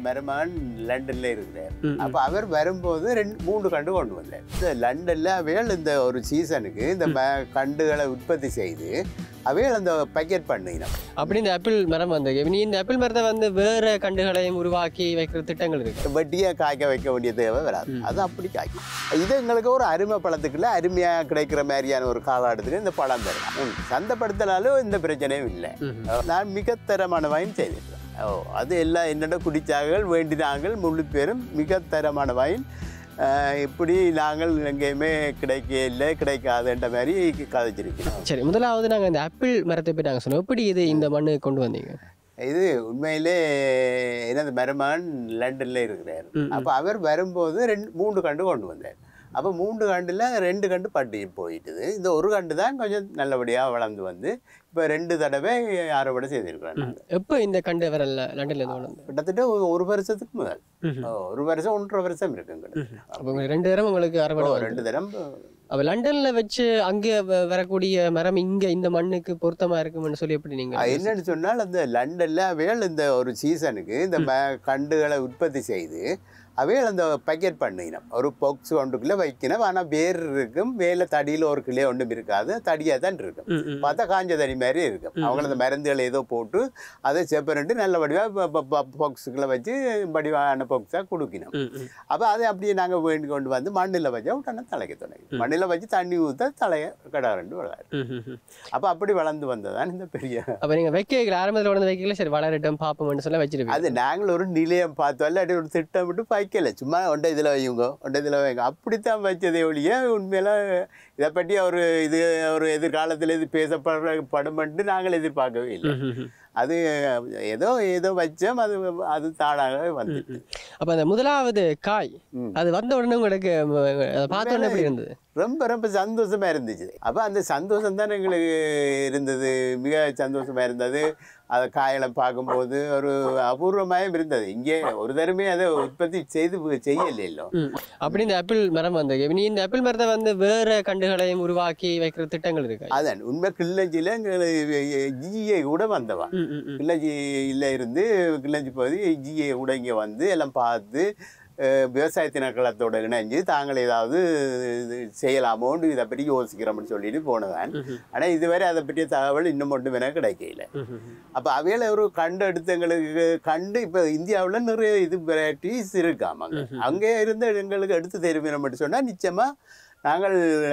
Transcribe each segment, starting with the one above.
மருமகன் லண்டன்ல இருக்கிறார் ம், அப்ப அவர் வரும்போது ரெண்டு மூன்று கண்டு கொண்டு வந்தார் இந்த லண்டன்ல அவைகள் இந்த ஒரு சீசனுக்கு இந்த ம- கண்டுகளை உற்பத்தி செய்து அவைகள் அந்த பேக்கெட் பண்ணினோம் அப்படி இந்த ஆப்பிள் மரம் வந்து நீ இந்த ஆப்பிள் மரத்தை வந்து வேற கண்டுகளையும் உருவாக்கி வைக்கிற திட்டங்கள் இருக்கு வெட்டியா காய்க்க வைக்க வேண்டிய தேவை வராது அது அப்படி காய்க்கும் இது எங்களுக்கு ஒரு அருமை பழத்துக்குள்ள அருமையா கிடைக்கிற மாதிரியான ஒரு காலகட்டத்துக்கு இந்த பழம் தரும் ம், சந்தைப்படுத்தினாலும் இந்த பிரச்சனையும் இல்லை நான் மிக தரமான வைன் செய்திருக்கேன் ஓ அது எல்லாம் என்னோட குடிச்சார்கள் வேண்டினாங்கள் முழு பேரும் மிக தரமான வைன் அஹ், இப்படி நாங்கள் எங்கேயுமே கிடைக்க இல்லை கிடைக்காதுன்ற மாதிரி கதைச்சிருக்கிறோம் சரி முதலாவது நாங்க இந்த ஆப்பிள் மரத்தை பற்றி நாங்க சொன்னோம் எப்படி இது இந்த மண்ணு கொண்டு வந்தீங்க இது உண்மையிலே எனது மருமகன் லண்டன்ல இருக்கிறார் ம், ம். அப்போ அவர் வரும்போது ரெண்டு மூன்று கண்டு கொண்டு வந்தார் அப்போ மூன்று கண்டில் ரெண்டு கண்டு பட்டி போயிட்டுது இந்த ஒரு கண்டு தான் கொஞ்சம் நல்லபடியாக வளர்ந்து வந்து இப்போ ரெண்டு தடவை அறுவடை செய்திருக்கிறோம் நாங்கள் எப்போ இந்த கண்டு வரல லண்டன்ல இருந்து கொண்டு வந்தது கிட்டத்தட்ட ஒரு- ஒரு வருஷத்துக்கு முதல் ம்ஹும். ஓ, ஒரு வருஷம் ஒன்றரை வருஷம் இருக்குங்க அப்போ உங்களுக்கு ரெண்டு தரம் உங்களுக்கு அறுவடை வருது. ரெண்டு தரம் அப்ப லண்டன்ல வச்சு அங்க வ- வரக்கூடிய மரம் இங்க இந்த மண்ணுக்கு பொருத்தமா இருக்கும்னு சொல்லி எப்படி நீங்க அஹ் என்னன்னு சொன்னால் அந்த லண்டன்ல அவைகள் இந்த ஒரு சீசனுக்கு இந்த ம- கண்டுகளை உற்பத்தி செய்து அவைகள் அந்த பேக்கெட் பண்ணினோம் ஒரு பாக்ஸ் ஒன்றுக்குள்ளே வைக்கணும் ஆனால் வேர் இருக்கும் மேலே தடியில் ஒரு கிளே ஒன்றும் இருக்காது தடியாக தான் இருக்கும் ம், ம். பார்த்தா காஞ்ச தடி மாதிரி இருக்கும் அவங்க அந்த மருந்துகளை ஏதோ போட்டு அதை செப்பரேட்டு நல்ல வடிவாக பாக்ஸுக்குள்ளே வச்சு வடிவான பாக்ஸாக கொடுக்கணும் ம், ம். அப்போ அதை அப்படியே நாங்கள் வேண்டி கொண்டு வந்து மண்ணில் வச்சா உடனே தலைக்க தொடங்கி மண்ணில் வச்சு தண்ணி ஊற்ற தலைய கடை ரெண்டு வளரும் ம், ம், ம். அப்போ அப்படி வளர்ந்து வந்ததான் இந்த பெரிய அப்ப நீங்க வைக்க வைக்கல ஆரம்பத்துல உடனே வைக்கல சரி வளரட்டும் பாப்போம்னு சொல்ல வச்சிருப்பீங்க அது நாங்கள் ஒரு நிலையம் பார்த்தோம் இல்லாட்டி ஒரு திட்டம் விட்டு வைக்கல சும்மா ஒன்றை இதில் வையுங்க ஒன்றை இதில் வைங்க அப்படித்தான் வச்சதே ஒழிய உண்மையில இதை பற்றி ஒரு இது ஒரு எதிர்காலத்தில் இது பேசப்படுற படுமென்று நாங்கள் எதிர்பார்க்கவே இல்லை ம், ம், ம். அது ஏதோ ஏதோ வச்சோம் அது அது தானாகவே வந்துட்டு அப்ப அந்த முதலாவது காய் ம். அது வந்த உடனே உங்களுக்கு ம, அதை பார்த்த உடனே எப்படி இருந்தது ரொம்ப ரொம்ப சந்தோஷமா இருந்துச்சு அப்போ அந்த சந்தோஷம் தான் எங்களுக்கு இருந்தது மிக சந்தோஷமா இருந்தது அதை காயெல்லாம் பார்க்கும்போது ஒரு அபூர்வமாயும் இருந்தது இங்கே ஒரு தரமே அதை உற்பத்தி செய்து செய்யலையோ ம். அப்படி இந்த ஆப்பிள் மரம் வந்து நீ இந்த ஆப்பிள் மரத்தை வந்து வேற கண்டுகளையும் உருவாக்கி வைக்கிற திட்டங்கள் இருக்கு அதான் உண்மை கிள்ளஞ்சியில் எங்களுக்கு ஜிஏ கூட வந்தவன் ம், ம், ம். கிள்ளஞ்சியில் இருந்து கிள்ளஞ்சி பகுதி ஜிஏ கூட இங்கே வந்து எல்லாம் பார்த்து அஹ், விவசாய திணைக்களத்தோட இணைஞ்சு தாங்கள் ஏதாவது இது செய்யலாமோன்னு இதை பற்றி யோசிக்கிறோம்னு சொல்லிட்டு போனதான் ம்ஹும். ஆனால் இதுவரை அதை பற்றிய தகவல் இன்னும் மட்டும் எனக்கு கிடைக்கல ம், ம், ம். அப்போ அவையில ஒரு கண்டு எடுத்து எங்களுக்கு கண்டு இப்போ இந்தியாவில் நிறைய இது வெரைட்டிஸ் இருக்காமாங்க அங்கே இருந்து எங்களுக்கு எடுத்து தெரிவிக்கணும் மட்டும் சொன்னால் நிச்சயமாக நாங்கள்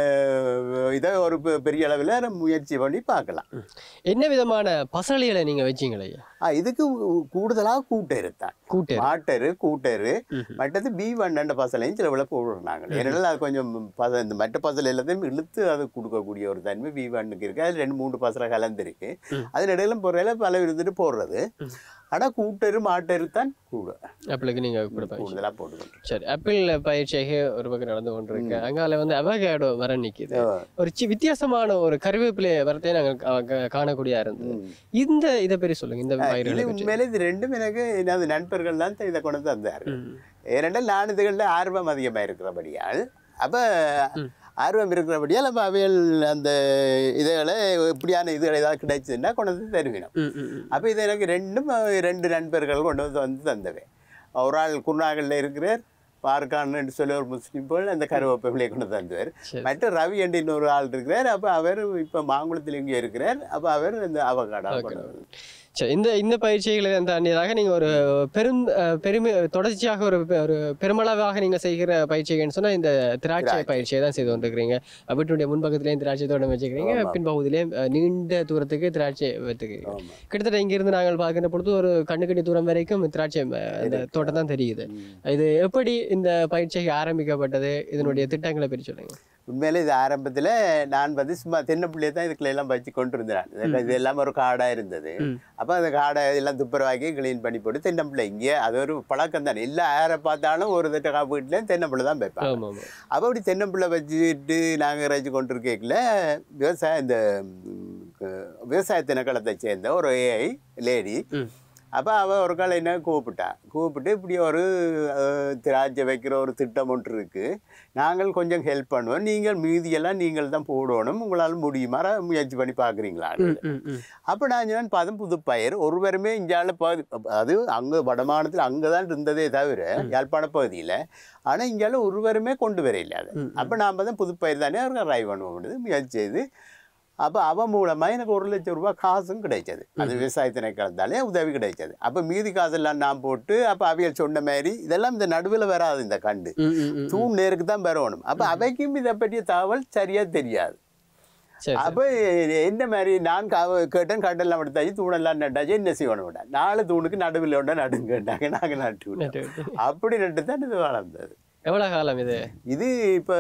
அஹ், இதை ஒரு பெ- பெரிய அளவில் முயற்சி பண்ணி பார்க்கலாம் என்ன விதமான பசலிகளை நீங்க வச்சீங்களே ஆ, இதுக்கு கூடுதலாக கூட்டரு தான் கூட்டு மாட்டரு கூட்டரு ம்ஹும். மற்றது பி வண்ணண்ட பசலையும் சில விட போடுறாங்க ஏன்னா அது கொஞ்சம் பச இந்த மற்ற பசல் எல்லாத்தையும் இழுத்து அது கொடுக்கக்கூடிய ஒரு தன்மை பி வண்ணுக்கு இருக்கு அது ரெண்டு மூணு பசலை கலந்துருக்கு ம். அதன் இடையில போடுறதுல பல இருந்துட்டு போடுறது ம். ஆனால் கூட்டரு மாட்டரு தான் கூட ஆப்பிளுக்கு நீங்க கொடுப்பாங்க கூடுதலாக போட்டுக்கொண்டு சரி ஆப்பிள் பயிற்சியாக ஒரு பக்கம் நடந்து கொண்டிருக்கு அங்கால வந்து அவகேடோ மரம் நிக்குது ஒரு சி வித்தியாசமான ஒரு கருவேப்பிலை வரத்தை நாங்கள் கா- கா- காணக்கூடியா இருந்தது இந்த இதை பற்றி சொல்லுங்க இந்த இது பயிர்களை பற்றி உண்மையிலே இது ரெண்டும் எனக்கு எனது நண்பர்கள் தான் இதை கொண்டு வந்து தந்தார் ம். ஏனென்றால் நான் இதுகளில் ஆர்வம் அதிகமாக இருக்கிறபடியால் அப்போ ம். ஆர்வம் இருக்கிறபடியால் அப்போ அவைகள் அந்த இதுகளை இப்படியான இதுகள் ஏதாவது கிடைச்சதுன்னா கொண்டு வந்து தருவினோம் ம், ம், ம். அப்போ இது எனக்கு ரெண்டும் அஹ், ரெண்டு நண்பர்கள் கொண்டு வந்து வந்து தந்தவை ஒரு ஆள் குருநாகலில் இருக்கிறார் பார்க்கான் என்று சொல்லி ஒரு முஸ்லீம் போல் அந்த கருவேப்பிலையை கொண்டு தந்தவர் சரி. மற்ற ரவி என்று இன்னொரு ஆள் இருக்கிறார் அப்போ அவர் இப்போ மாங்குளத்தில் இங்கே இருக்கிறார் அப்போ அவர் இந்த அவகாடா கொண்டு வந்தார். சரி இந்த இந்த பயிற்சிகளை தாண்டியதாக நீங்க ஒரு பெரும் அஹ், பெருமை தொடர்ச்சியாக ஒரு பெ- ஒரு பெருமளவாக நீங்க செய்கிற பயிற்சிகள்னு சொன்னா இந்த திராட்சை திராட்சை. பயிற்சியை தான் செய்து கொண்டிருக்கிறீங்க வீட்டுடைய முன்பக்கத்திலேயும் திராட்சை தோட்டம் வச்சுக்கிறீங்க ஆமா. பின்பகுதியிலேயும் அஹ், நீண்ட தூரத்துக்கு திராட்சை வைத்துக்கிறீங்க ஆமாம் கிட்டத்தட்ட இங்கிருந்து நாங்கள் பார்க்கிற பொழுது ஒரு கண்ணுக்கடி தூரம் வரைக்கும் திராட்சை அஹ், அந்த தோட்டம் தான் தெரியுது இது எப்படி இந்த பயிற்சிக்கு ஆரம்பிக்கப்பட்டது இதனுடைய திட்டங்களை பற்றி சொல்லுங்க உண்மையிலே இது ஆரம்பத்தில் நான் வந்து சும்மா சின்ன பிள்ளைய தான் இதுக்குள்ள எல்லாம் வச்சு கொண்டு இருந்தேன் இது- இது எல்லாம் ஒரு காடாக இருந்தது ம். அப்போ அந்த காடை எல்லாம் துப்புரவாக்கி க்ளீன் பண்ணி போட்டு தென்னம்பிள்ளை இங்கே அது ஒரு பழக்கம் தானே இல்லை யாரை பார்த்தாலும் ஒரு தட்ட வீட்டில் தென்னம்பிள்ளை தான் வைப்பாங்க ஆமா ஆமா அப்போ அப்படி தென்னம்பிள்ளை வச்சுட்டு நாங்கள் இறைச்சி கொண்டு இருக்கல விவசாய இந்த ம், க- விவசாய திணைக்களத்தை சேர்ந்த ஒரு ஏஐ லேடி ம். அப்போ அவள் ஒரு கால என்ன கூப்பிட்டான் கூப்பிட்டு இப்படி ஒரு அஹ், திராட்சை வைக்கிற ஒரு திட்டம் ஒன்று இருக்குது நாங்கள் கொஞ்சம் ஹெல்ப் பண்ணுவோம் நீங்கள் மீதியெல்லாம் நீங்கள் தான் போடணும் உங்களால் முடியுமா முயற்சி பண்ணி பார்க்குறீங்களா ம், ம், ம். அப்போ நான் சொன்னேன் பதம் புது பயிர் ஒருவருமே இங்கால பகுதி அது அங்கே வடமாநிலத்தில் அங்கே தான் இருந்ததே தவிர யாழ்ப்பாண பகுதியில் ஆனால் இங்கால ஒருவருமே கொண்டு வரையில அது அப்போ நாம் தான் புது பயிர் தானே அவருக்கு ட்ரை பண்ண முடியுது முயற்சி செய்து அப்போ அவன் மூலமாக எனக்கு ஒரு லட்சம் ரூபாய் காசும் கிடைச்சது அது விவசாய திணைக்களத்தாலே உதவி கிடைச்சது அப்போ மீதி காசெல்லாம் நான் போட்டு அப்போ அவியல் சொன்ன மாதிரி இதெல்லாம் இந்த நடுவில் வராது இந்த கண்டு ம், ம், ம். தூண் நேருக்கு தான் வரணும் அப்போ அவைக்கும் இதை பற்றிய தகவல் சரியாக தெரியாது சரி அப்போ என்ன மாதிரி நான் கா- கேட்டேன் கடல்லாம் எடுத்தாச்சு தூணெல்லாம் நட்டாச்சு என்ன செய்யணும் விட நாலு தூணுக்கு நடுவில் உண்டா நடுங்க கேட்டாங்க நாங்கள் நட்டு விட்டோம் நட்டு விட்டு. அப்படி நட்டு தான் இது வளர்ந்தது எவ்வளவு காலம் இது இது இப்போ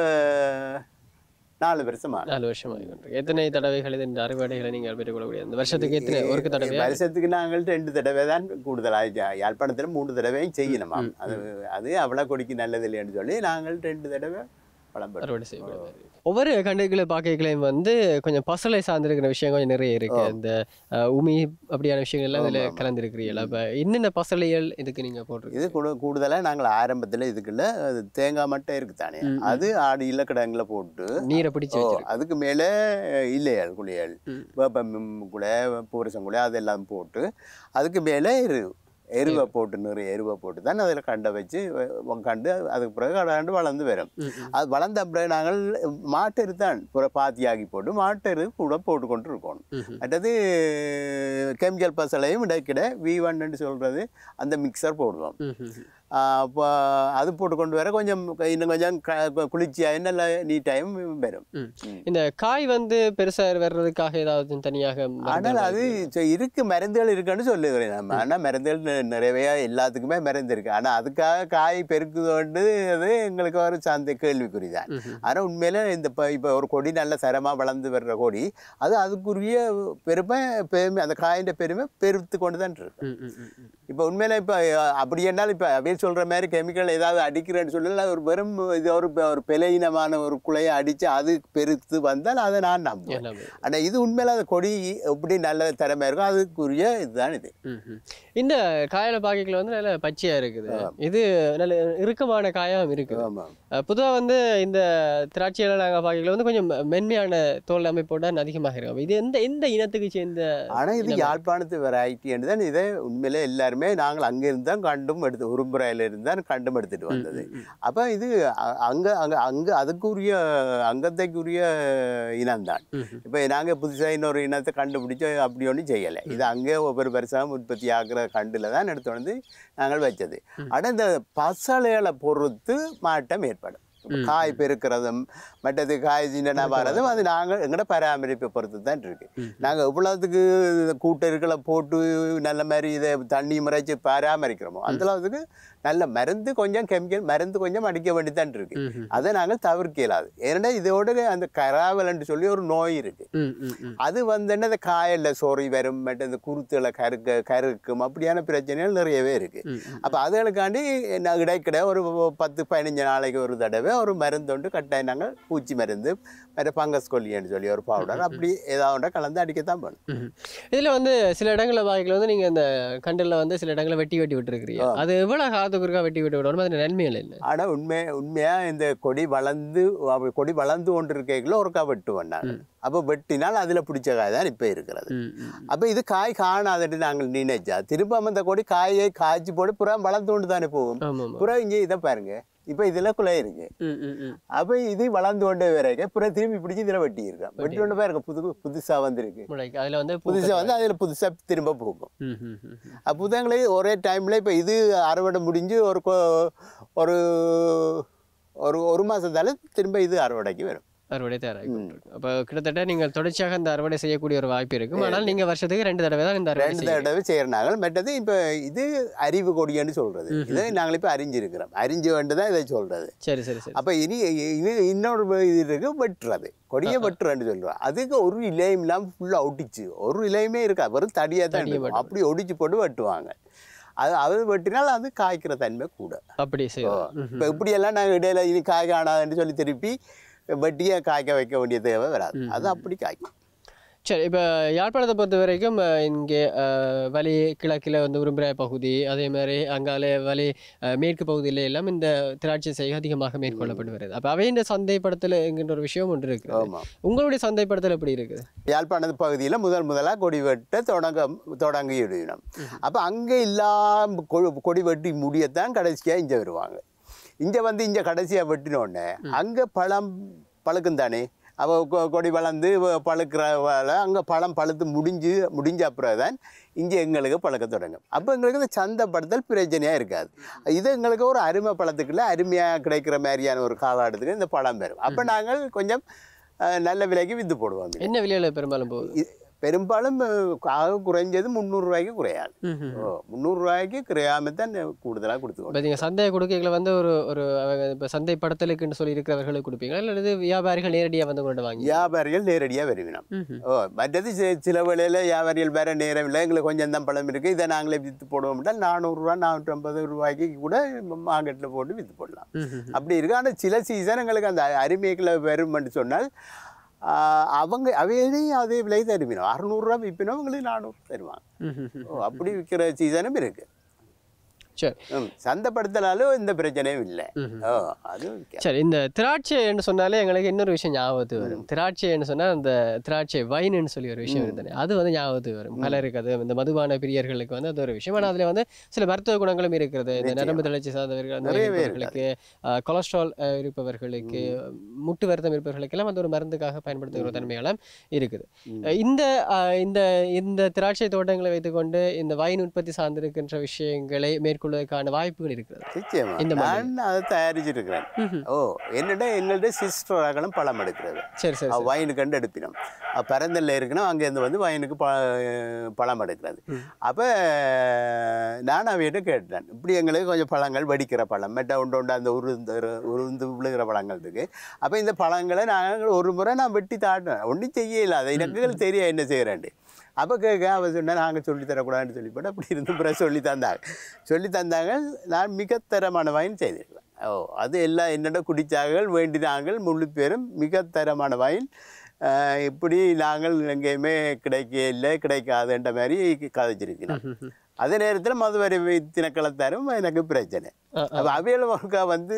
நாலு வருஷமா நாலு வருஷம் ஆகிட்டு எத்தனை தடவைகள் இது இந்த அறுவடைகளை நீங்கள் பெற்றுக்கொள்ளக்கூடிய இந்த வருஷத்துக்கு எத்தனை ஒரு தடவை வருஷத்துக்கு நாங்கள் ரெண்டு தடவை தான் கூடுதலாக யாழ்ப்பாணத்தில் மூணு தடவையும் செய்யணுமாம் அது அது அவ்வளோ கொடிக்கு நல்லது இல்லைன்னு சொல்லி நாங்கள் ரெண்டு தடவை வளம் பெற்றோம். அறுவடை செய்யப்படுது ஒவ்வொரு கண்டுகளை பார்க்கலையும் வந்து கொஞ்சம் பசலை சார்ந்திருக்கிற விஷயம் கொஞ்சம் நிறைய இருக்கு இந்த அஹ், உமி அப்படியான விஷயங்கள் எல்லாம் இதுல கலந்துருக்கிறீங்களா அப்ப என்னென்ன பசலைகள் இதுக்கு நீங்க போட்டிருக்கீங்க இது கூட கூடுதலாக நாங்கள் ஆரம்பத்தில் இதுக்குள்ள அது தேங்காய் மட்டும் இருக்கு தானே அது ஆடு இல்லக்கிடங்குல போட்டு நீரை பிடிச்சு ஓ, வச்சிருக்கு அதுக்கு மேலே இல்லையாள் குளியல் ம். வேப்பம் குலை பூரசங்குலை அதெல்லாம் போட்டு அதுக்கு மேலே எரு எருவை போட்டு நிறைய எருவை போட்டு தான் அதில் கண்டை வச்சு வ- கண்டு அதுக்கு பிறகு கடாண்டு வளர்ந்து வரும் ம், ம். அது வளர்ந்த பிறகு நாங்கள் மாட்டெரு தான் புற பாத்தியாகி போட்டு மாட்டெரு கூட போட்டு கொண்டு இருக்கணும் ம்ஹும். அடுத்தது கெமிக்கல் பசலையும் இடைக்கிட வி ஒன்னு சொல்கிறது அந்த மிக்சர் போடுவோம் ம்ஹும். அப்போ அது போட்டு கொண்டு வர கொஞ்சம் இன்னும் கொஞ்சம் க- குளிர்ச்சியாக நல்ல நீட்டாயும் வரும் ம். ம். இந்த காய் வந்து பெருசா வர்றதுக்காக ஏதாவது தனியாக மருந்துகள் ஆனால் அது ச- இருக்கு மருந்துகள் இருக்குன்னு சொல்லுகிறேன் நம்ம ஆனால் மருந்துகள் நி- நிறைய எல்லாத்துக்குமே மருந்து இருக்கு ஆனால் அதுக்காக காய் பெருக்குதோண்டு அது எங்களுக்கு ஒரு சார்ந்த கேள்விக்குறி தான் ம்ஹும். ஆனால் உண்மையில இந்த இப்போ இப்போ ஒரு கொடி நல்ல சரமாக வளர்ந்து வர்ற கொடி அது அதுக்குரிய பெருமை பெருமை அந்த காயின் பெருமை பெருத்து கொண்டு தான் இருக்கு ம், ம், ம், ம். இப்போ உண்மையில இப்போ அப்படி என்னால் இப்போ அப்படியே சொல்கிற மாதிரி கெமிக்கல் ஏதாவது அடிக்கிறேன்னு சொல்லல ஒரு வெறும் இது ஒரு ஒரு பிழையினமான ஒரு குலையை அடித்து அது பெருத்து வந்தால் அதை நான் நம்புவேன் எல்லாமே ஆனால் இது உண்மையில அந்த கொடி எப்படி நல்ல திறமை இருக்கும் அதுக்குரிய இதுதான் இது ம்ஹும். இந்த காயில பாக்கைகள் வந்து நல்ல பச்சையா இருக்குது இது நல்ல இறுக்கமான காயம் இருக்குது ஆமாம் அஹ் பொதுவா வந்து இந்த திராட்சையில நாங்க பாக்கைகள் வந்து கொஞ்சம் மென்மையான தோல் அமைப்போட அதிகமாக இருக்கும் இது எந்த எந்த இனத்துக்கு சேர்ந்த ஆனால் இது யாழ்ப்பாணத்து வெரைட்டின்னு தான் இதை உண்மையிலே எல்லாருமே நாங்கள் அங்கே இருந்தால் கண்டும் எடுத்து உரும்புறையில் இருந்தால் கண்டும் எடுத்துட்டு வந்தது அப்போ இது அ- அங்க அங்க அங்கே அதுக்குரிய அங்கத்தைக்குரிய இனம்தான் ம்ஹும். இப்போ நாங்கள் புதுசாக இன்னொரு இனத்தை கண்டுபிடிச்சு அப்படி ஒன்றும் செய்யலை இது அங்கே ஒவ்வொரு வருஷம் உற்பத்தி ஆகிற கண்டில் தான் எடுத்து வந்து நாங்கள் வச்சது ஆனால் இந்த பசலைகளை பொறுத்து மாற்றம் ஏற்படும் இப்ப காய் பெருக்கிறதும் மற்றது காய் சின்னனா வர்றதும் அது நாங்கள் எங்களோட பராமரிப்பை பொறுத்து தான் இருக்கு நாங்கள் எவ்வளோத்துக்கு கூட்டருக்களை போட்டு நல்ல மாதிரி இதை தண்ணி முறைச்சி பராமரிக்கிறோமோ அந்த அளவுக்கு நல்ல மருந்து கொஞ்சம் கெமிக்கல் மருந்து கொஞ்சம் அடிக்க வேண்டியதான் இருக்கு ம்ஹும். அதை நாங்கள் தவிர்க்க இயலாது ஏன்னா இதோட அந்த கராவல்னு சொல்லி ஒரு நோய் இருக்கு ம், ம், ம். அது வந்து அந்த காயல்ல சொறி வரும் மற்ற இந்த குருத்துகளை கருக்க கருக்கும் அப்படியான பிரச்சனைகள் நிறையவே இருக்கு ம், ம். அப்போ அதுகளுக்காண்டி நான் இடைக்கிட ஒரு பத்து பதினஞ்சு நாளைக்கு ஒரு தடவை ஒரு மருந்து ஒன்று கட்டாயம் நாங்கள் பூச்சி மருந்து மற்ற பங்கஸ் கொல்லின்னு சொல்லி ஒரு பவுடர் அப்படி ஏதாவது ஒன்றை கலந்து அடிக்கத்தான் வேணும் ம்ஹும். இதுல வந்து சில இடங்கள்ல பாக்கைகள் வந்து நீங்க இந்த கண்டில் வந்து சில இடங்களை வெட்டி வெட்டி விட்டுருக்கிறீங்க அது எவ்வளவு காலத்துக்கு ஒருக்கா வெட்டி வெட்டி விடணும் அது நன்மைகள் என்ன ஆனால் உண்மை உண்மையாக இந்த கொடி வளர்ந்து அப்ப கொடி வளர்ந்து கொண்டு இருக்கைக்குள்ள ஒருக்கா வெட்டுவோம் நாங்கள் அப்போ வெட்டினால் அதில் பிடிச்ச காய் தான் இப்போ இருக்கிறது ம், ம். அப்போ இது காய் காணாதுன்னு நாங்கள் நினைச்சா திரும்ப அந்த கொடி காயை காய்ச்சி போட்டு புறம் வளர்ந்து கொண்டு தானே போகும் ஆமா ஆமா புறம் இங்கே இதை பாருங்க இப்போ இதில் குலை இருக்கு ம், ம், ம். அப்போ இது வளர்ந்து கொண்டே வரைக்கும் புறம் திரும்பி பிடிச்சி இதில் வெட்டி இருக்கான் வெட்டி கொண்டு பாருங்க புது புதுசாக வந்திருக்கு முளைக்கு அதுல வந்து பூ புதுசாக வந்து அதில் புதுசாக திரும்ப பூக்கும் ம், ம், ம், ம். அப்போ புதங்களே ஒரே டைமில் இப்போ இது அறுவடை முடிஞ்சு ஒரு கொ- ஒரு ஒரு ஒரு மாதத்தால திரும்ப இது அறுவடைக்கு வரும் அறுவடை தயாராகி கொண்டிருக்கு அப்ப கிட்டத்தட்ட நீங்கள் தொடர்ச்சியாக இந்த அறுவடை செய்யக்கூடிய ஒரு வாய்ப்பு இருக்கும் ஆனால் நீங்க வருஷத்துக்கு ரெண்டு தடவை தான் இந்த அறுவடை ரெண்டு செய்யணும். தடவை செய்யறாங்க மற்றது இப்போ இது அறிவு கொடின்னு சொல்றது இதை நாங்கள் இப்போ அறிஞ்சிருக்கிறோம் அறிஞ்சு வேண்டு தான் இதை சொல்றது சரி சரி சரி அப்போ இனி இது இன்னொரு இது இருக்கு வெட்டுறது கொடியை வெட்டுறேன்னு சொல்லுவேன் அதுக்கு ஒரு இலையும் இல்லாமல் ஃபுல்லாக ஒட்டிச்சு ஒரு இலையுமே இருக்கா வெறும் தடியாக தான் தடியை இருக்கும் அப்படி ஒடிச்சு போட்டு வெட்டுவாங்க அது அது வெட்டினால் அது காய்க்கிற தன்மை கூட அப்படி செய்யணும் இப்போ இப்படியெல்லாம் நாங்கள் இடையில இனி காய் காணாதுன்னு சொல்லி திருப்பி வெட்டியை காய்க்க வைக்க வேண்டிய தேவை வராது அது அப்படி காய்க்கும் சரி இப்போ யாழ்ப்பாணத்தை பொறுத்த வரைக்கும் அஹ், இங்கே அஹ், வலி கிழக்கில் வந்து உரும்பிராய பகுதி அதே மாதிரி அங்காலே வலி அஹ், மேற்கு பகுதியில எல்லாம் இந்த திராட்சை செய்கை அதிகமாக மேற்கொள்ளப்பட்டு வருது அப்போ அவை இந்த சந்தைப்படுத்தல் என்கின்ற ஒரு விஷயம் ஒன்று இருக்குது ஆமாம் உங்களுடைய சந்தைப்படுத்தல் எப்படி இருக்குது யாழ்ப்பாணத்து பகுதியில் முதல் முதலாக கொடி வெட்ட தொடங்க தொடங்கிவிடணும் அப்போ அங்கே இல்லாம கொ- கொடி வெட்டி முடியத்தான் கடைசியாக இங்கே வருவாங்க இங்கே வந்து இங்கே கடைசியாக வெட்டினோடனே அங்கே பழம் பழுக்கும் தானே அவ கொ- கொடி வளர்ந்து வ- பழுக்கிற வேலை அங்கே பழம் பழுத்து முடிஞ்சு முடிஞ்ச அப்புறம் தான் இங்கே எங்களுக்கு பழக்க தொடங்கும் அப்போ எங்களுக்கு இந்த சந்தைப்படுத்தல் பிரச்சனையாக இருக்காது இது எங்களுக்கு ஒரு அருமை பழத்துக்குள்ள அருமையாக கிடைக்கிற மாதிரியான ஒரு காலகட்டத்துக்கு இந்த பழம் வரும் அப்போ நாங்கள் கொஞ்சம் அஹ், நல்ல விலைக்கு விற்று போடுவோம் என்ன விலையில பெரும்பாலும் போகுது இ- பெரும்பாலும் அஹ், ஆக குறைஞ்சது முந்நூறுரூவாய்க்கு குறையாது ம்ஹும். ஓ முந்நூறுரூவாய்க்கு குறையாம தான் கூடுதலாக கொடுத்துக்கணும் இப்போ நீங்கள் சந்தை கொடுக்கைகளை வந்து ஒரு ஒரு அவங்க இப்போ சந்தைப்படுத்தலுக்குன்னு சொல்லி இருக்கிறவர்களுக்கு கொடுப்பீங்களா அல்லது வியாபாரிகள் நேரடியாக வந்து கொண்டு வாங்கி வியாபாரிகள் நேரடியாக வருவினோம் ம்ஹும். ஓ மற்றது சி- சில வேளையில் வியாபாரிகள் வேற நேரம் இல்லை எங்களுக்கு கொஞ்சம் தான் பழம் இருக்குது இதை நாங்களே விற்று போடுவோம்னா நானூறுரூவா நானூற்றம்பது ரூபாய்க்கு கூட மார்க்கெட்டில் போட்டு விற்று போடலாம் ம்ஹும். அப்படி இருக்கு ஆனால் சில சீசன் எங்களுக்கு அந்த அருமைகளை வரும்னு சொன்னால் ஆஹ், அவங்க அவையதையும் அதே விலை தருவினோம் அறநூறுரூவா விற்பினோம் உங்களுக்கு நானூறு தருவாங்க ம்ஹும். ஓ அப்படி விற்கிற சீசனும் இருக்கு சரி ம், சந்தைப்படுத்தினாலும் இந்த பிரச்சனையும் இல்லை ம்ஹும். ஓ அது விற்க- சரி இந்த திராட்சைன்னு சொன்னாலே எங்களுக்கு இன்னொரு விஷயம் ஞாபகத்துக்கு வரும் திராட்சைன்னு சொன்னால் அந்த திராட்சை வைனுன்னு சொல்லி ஒரு விஷயம் இருந்தது அது வந்து ஞாபகத்துக்கு வரும் பலருக்கு அது இந்த மதுபான பிரியர்களுக்கு வந்து அது ஒரு விஷயம் ஆனால் அதில் வந்து சில மருத்துவ குணங்களும் இருக்கிறது இந்த நரம்பு தளர்ச்சி சார்ந்தவர்கள் அந்த மாதிரி நிறையவே இருப்பவர்களுக்கு அஹ், கொலஸ்ட்ரால் அஹ், இருப்பவர்களுக்கு முட்டு வருத்தம் இருப்பவர்களுக்கெல்லாம் அது ஒரு மருந்துக்காக பயன்படுத்துகிற தன்மையெல்லாம் இருக்குது அஹ், இந்த அஹ், இந்த இந்த திராட்சை தோட்டங்களை வைத்துக்கொண்டு இந்த வைன் உற்பத்தி சார்ந்திருக்கின்ற விஷயங்களை மேற்கொள்வதற்கான வாய்ப்புகள் இருக்கிறது நிச்சயமா இந்த நான் அதை தயாரிச்சிருக்கிறேன் ம்ஹும். ஓ என்னிட எங்கள்கிட்ட சிஸ்டராகலும் பழம் எடுக்கிறது சரி சரி அவ வயனு கண்டு எடுப்பினோம் அவ பரந்தல்ல இருக்கணும் அங்கேருந்து வந்து வயனுக்கு ப பழம் எடுக்கிறது அப்போ நான் அவையிட்ட கேட்டேன் இப்படி எங்களுக்கு கொஞ்சம் பழங்கள் வடிக்கிற பழம் மெட்ட உண்டு உண்டு அந்த உருந்து உருந்து விழுகிற பழங்கள் இருக்கு அப்போ இந்த பழங்களை நாங்கள் ஒரு முறை நான் வெட்டி தாட்டினேன் ஒன்றும் செய்யல அதை எனக்கு தெரியும் என்ன செய்கிறேன்ட்டு அப்போ கேட்க அவ சொன்னா நாங்கள் சொல்லி தரக்கூடாதுன்னு சொல்லி போட்டு அப்படி இருந்து பிறகு சொல்லி தந்தாங்க சொல்லி தந்தாங்க நான் மிகத்தரமான வைன் செய்திருக்கேன் ஓ அது எல்லாம் என்னோட குடிச்சார்கள் வேண்டினாங்கள் முழு பேரும் மிகத்தரமான வைன் ஆஹ் இப்படி நாங்கள் எங்கேயுமே கிடைக்க இல்லை கிடைக்காதுன்ற மாதிரி கதைச்சிருக்கிறோம் அதே நேரத்தில் மதுவரை தினக்களத்தாரும் எனக்கு பிரச்சனை ஆ, அப்போ அவியல் ஒருக்கா வந்து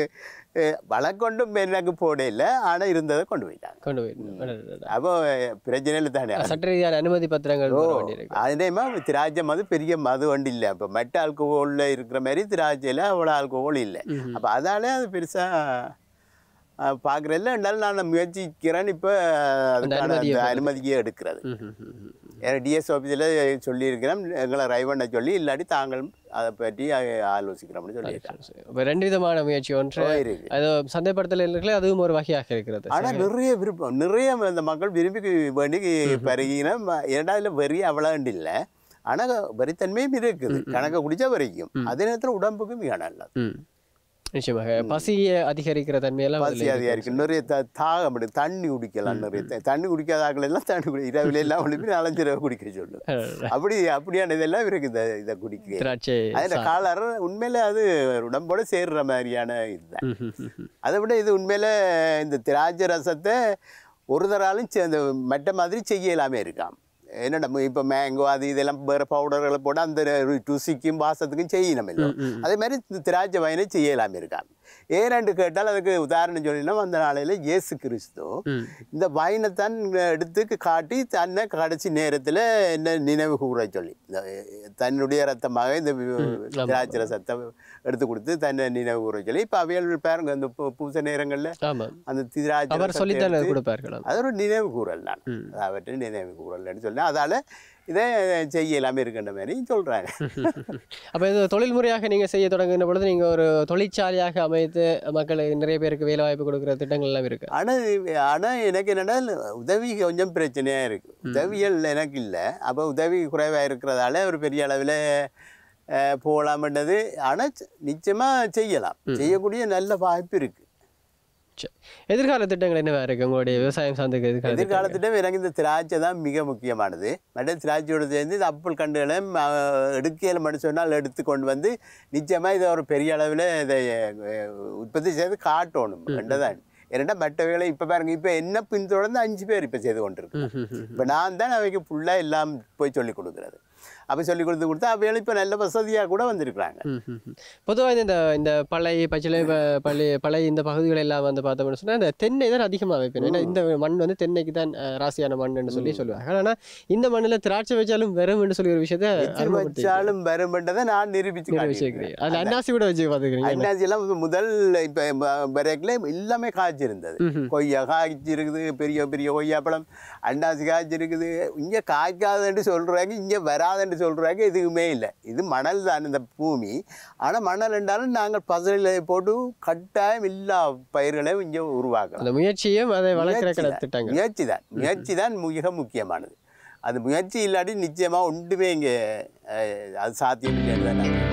அஹ், வழக்கொண்டும் எனக்கு போட இல்லை ஆனால் இருந்ததை கொண்டு போயிட்டாங்க கொண்டு போயிடணும் அப்போ பிரச்சனையில் தானே சட்ட ரீதியான அனுமதி பத்திரங்கள் ஓ வர வேண்டியிருக்கு அதேமா திராட்சை மது பெரிய மது வண்டி இல்லை இப்போ மெட்ட ஆல்கோஹோலில் இருக்கிற மாதிரி திராட்சையில் அவ்வளோ ஆல்கோஹோல் இல்லை ம்ஹும். அப்போ அதாலே அது பெருசாக பார்க்குறதில்ல இருந்தாலும் நான் முயற்சிக்கிறேன் இப்போ அதுக்கான அனுமதியை அந்த அனுமதியை எடுக்கிறது ம்ஹும், ம்ஹும். ஏன்னா டிஎஸ் ஆஃபீஸில் சொல்லியிருக்கிறேன் எங்களை ரைவண்ண சொல்லி இல்லாட்டி தாங்கள் அதை பற்றி ஆலோசிக்கிறோம்னு சொல்லியிருக்காங்க சரி, சரி. அப்ப ரெண்டு விதமான முயற்சி ஒன்று இருக்கு அது சந்தைப்படுத்தல் இருக்கிற அதுவும் ஒரு வகையாக இருக்கிறது ஆனால் நிறைய விருப்பம் நிறைய இந்த மக்கள் விரும்பி வேண்டி பருகினா ஏன்னா இதில் வெறி அவ்வளோ இல்லை ஆனால் வரித்தன்மையும் இருக்குது கணக்கை குடிச்சா வரைக்கும் அதே நேரத்தில் உடம்புக்கு மிக நல்லது ம் நிச்சயமாக பசியை அதிகரிக்கிற தன்மையெல்லாம் பசி அதுல அதிகம் இருக்கு நிறைய த தாகம் எடுக்கும் தண்ணி குடிக்கலாம் நிறைய த- தண்ணி குடிக்காத ஆட்கள் எல்லாம் தண்ணி குடி இரவுல எல்லாம் ஒழுப்பி நாலஞ்சு ரூபா குடிக்க சொல்லு இருக்கு. அப்படி அப்படியான இதெல்லாம் இருக்கு இந்த இதை குடிக்க திராட்சை அதில் காலர் உண்மையில அது உடம்போட சேர்ற மாதிரியான இதுதான் ம், ம், ம், ம். அதை விட இது உண்மையில இந்த திராட்சை ரசத்தை ஒரு தராலும் செ- அந்த மெட்ட மாதிரி செய்யலாமே இருக்காம் என்னடா இப்போ மேங்கோ அது இதெல்லாம் வேறு பவுடர்களை போட்டு அந்த ரு- ருசிக்கும் வாசத்துக்கும் செய்யணும் இல்லை ம், ம். அதே மாதிரி இந்த திராட்சை வயனை செய்யலாமே இருக்காம் ஏனென்று கேட்டால் அதுக்கு உதாரணம் சொல்லினோம் அந்த நாளையில் இயேசு கிறிஸ்து ம். இந்த வைனை தான் எடுத்து காட்டி தன்னை கடைசி நேரத்தில் என்ன நினைவு கூற சொல்லி இந்த தன்னுடைய ரத்தமாக இந்த ஆமா. திராட்சை ரசத்தை எடுத்து கொடுத்து தன்னை நினைவு கூற சொல்லி இப்போ அவையல் பாருங்க இந்த பூ- பூச நேரங்களில் ஆமா அந்த திராட்சை அவர் ரசத்தை சொல்லித்தானே எடுத்து- கொடுப்பார்களாம் அது ஒரு நினைவு கூறல் நான் ம். அவற்றை நினைவு கூறல்னு சொன்னேன் அதால் இதை செய்யலாமே இருக்கின்ற மாதிரி சொல்கிறாங்க அப்ப இது தொழில் முறையாக நீங்க செய்ய தொடங்குகிற பொழுது நீங்க ஒரு தொழிற்சாலையாக அமைத்து மக்களுக்கு நிறைய பேருக்கு வேலை வாய்ப்பு கொடுக்குற திட்டங்கள் எல்லாம் இருக்கு ஆனால் ஆனால் எனக்கு என்னன்னா உதவி கொஞ்சம் பிரச்சனையாக இருக்குது உதவிகள் எனக்கு இல்லை அப்போ உதவி குறைவாக இருக்கிறதால ஒரு பெரிய அளவில் போகலாம்ன்றது ஆனால் நிச்சயமாக செய்யலாம் செய்யக்கூடிய நல்ல வாய்ப்பு இருக்குது சரி. எதிர்கால திட்டங்கள் என்னவா இருக்கு உங்களுடைய விவசாயம் சார்ந்த எதிர்கால திட்டங்கள்? எதிர்காலத்திடம் எனக்கு இந்த திராட்சை தான் மிக முக்கியமானது மற்ற திராட்சையோடு சேர்ந்து இந்த அப்புள் கண்டுகளையும் எடுக்கையில் மட்டும் சொன்னால் எடுத்து கொண்டு வந்து நிச்சயமாக இதை ஒரு பெரிய அளவில் இதை அஹ், உற்பத்தி செய்து காட்டணும் என்றதான் ஏன்னா மற்றவைகளை இப்போ பாருங்க இப்போ என்ன பின்தொடர்ந்து அஞ்சு பேர் இப்போ செய்து கொண்டிருக்கு ம், ம், ம். இப்போ நான் தான் அவைக்கு ஃபுல்லாக எல்லாம் போய் சொல்லி கொடுக்குறது அப்போ சொல்லி கொடுத்து கொடுத்தா அவைகள் இப்போ நல்ல வசதியாக கூட வந்திருக்கிறாங்க பொதுவாக இந்த இந்த பழை பச்சிலை ப- பள்ளி பழை இந்த பகுதிகள் எல்லாம் வந்து பார்த்தோம்னு சொன்னா இந்த தென்னை தான் அதிகமாக வைப்பேன் ஏன்னா இந்த மண் வந்து தென்னைக்கு தான் அஹ், ராசியான மண்ணுன்னு சொல்லி சொல்லுவாங்க ஆனா இந்த மண்ணுல திராட்சை வச்சாலும் வெறும்னு சொல்லி ஒரு விஷயத்த அறிமுகப்படுத்தி வச்சாலும் வரும்பன்றதை நான் நிரூபிச்சு காட்டியிருக்கிறேன். வச்சிருக்கிறீங்க அதுல அன்னாசி கூட வச்சு பார்த்துக்கிறீங்க அன்னாசி எல்லாம் முதல் இப்போ பிரேக்கில் எல்லாமே காய்ச்சிருந்தது கொய்யா காய்ச்சிருக்குது பெரிய பெரிய கொய்யாப்பழம் அன்னாசி காய்ச்சிருக்குது இங்கே காய்க்காதுன்னு சொல்கிறாங்க இங்கே வராதுன்னு சொல்கிறாங்க எதுவுமே இல்லை இது மணல் தான் இந்த பூமி ஆனால் மணல் என்றாலும் நாங்கள் பசலில் போட்டு கட்டாயம் எல்லா பயிர்களையும் இங்கே உருவாக்கலாம் அந்த முயற்சியும் அதை வளர்க்கிற முயற்சி கடை தான். திட்டங்கள் முயற்சி தான் முயற்சி தான் மிக முக்கியமானது அது முயற்சி இல்லாட்டி நிச்சயமாக ஒன்றுமே இங்கே அது சாத்தியம் இல்லைன்னு தான் நான்